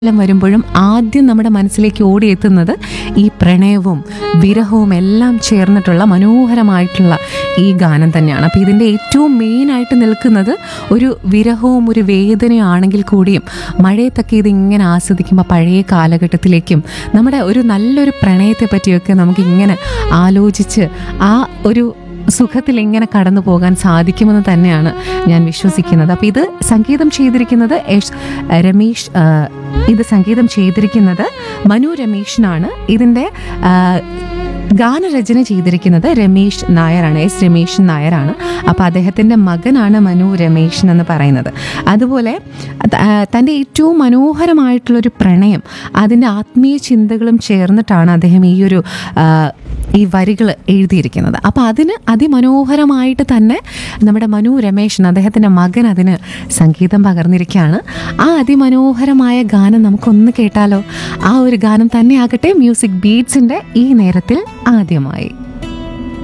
എല്ലാം വരുമ്പോഴും ആദ്യം നമ്മുടെ മനസ്സിലേക്ക് ഓടിയെത്തുന്നത് ഈ പ്രണയവും വിരഹവും എല്ലാം ചേർന്നിട്ടുള്ള മനോഹരമായിട്ടുള്ള ഈ ഗാനം തന്നെയാണ് അപ്പോൾ ഇതിൻ്റെ ഏറ്റവും മെയിനായിട്ട് നിൽക്കുന്നത് ഒരു വിരഹവും ഒരു വേദനയും ആണെങ്കിൽ കൂടിയും മഴയത്തൊക്കെ ഇതിങ്ങനെ ആസ്വദിക്കുമ്പോൾ പഴയ കാലഘട്ടത്തിലേക്കും നമ്മുടെ ഒരു നല്ലൊരു പ്രണയത്തെ പറ്റിയൊക്കെ നമുക്ക് ഇങ്ങനെ ആലോചിച്ച് ആ ഒരു സുഖത്തിൽ ഇങ്ങനെ കടന്നു പോകാൻ സാധിക്കുമെന്ന് തന്നെയാണ് ഞാൻ വിശ്വസിക്കുന്നത് അപ്പോൾ ഇത് സംഗീതം ചെയ്തിരിക്കുന്നത് എസ് രമേഷ് ആ, ഇത് സംഗീതം ചെയ്തിരിക്കുന്നത് മനു രമേഷിനാണ് ഇതിൻ്റെ ആ, ഗാനരചന ചെയ്തിരിക്കുന്നത് രമേഷ് നായരാണ് എസ് രമേശൻ നായരാണ് അപ്പോൾ അദ്ദേഹത്തിൻ്റെ മകനാണ് മനു രമേശൻ എന്ന് പറയുന്നത് അതുപോലെ അത്, ആ, തൻ്റെ ഏറ്റവും മനോഹരമായിട്ടുള്ളൊരു പ്രണയം അതിൻ്റെ ആത്മീയ ചിന്തകളും ചേർന്നിട്ടാണ് അദ്ദേഹം ഈ ഒരു ആ, ഈ വരികൾ എഴുതിയിരിക്കുന്നത് അപ്പോൾ അതിന് അതിമനോഹരമായിട്ട് തന്നെ നമ്മുടെ മനു രമേശൻ അദ്ദേഹത്തിൻ്റെ മകൻ അതിന് സംഗീതം പകർന്നിരിക്കുകയാണ് ആ അതിമനോഹരമായ ഗാനം നമുക്കൊന്ന് കേട്ടാലോ ആ ഒരു ഗാനം തന്നെ ആകട്ടെ മ്യൂസിക് ബീറ്റ്സിൻ്റെ ഈ നേരത്തിൽ ആദ്യമായി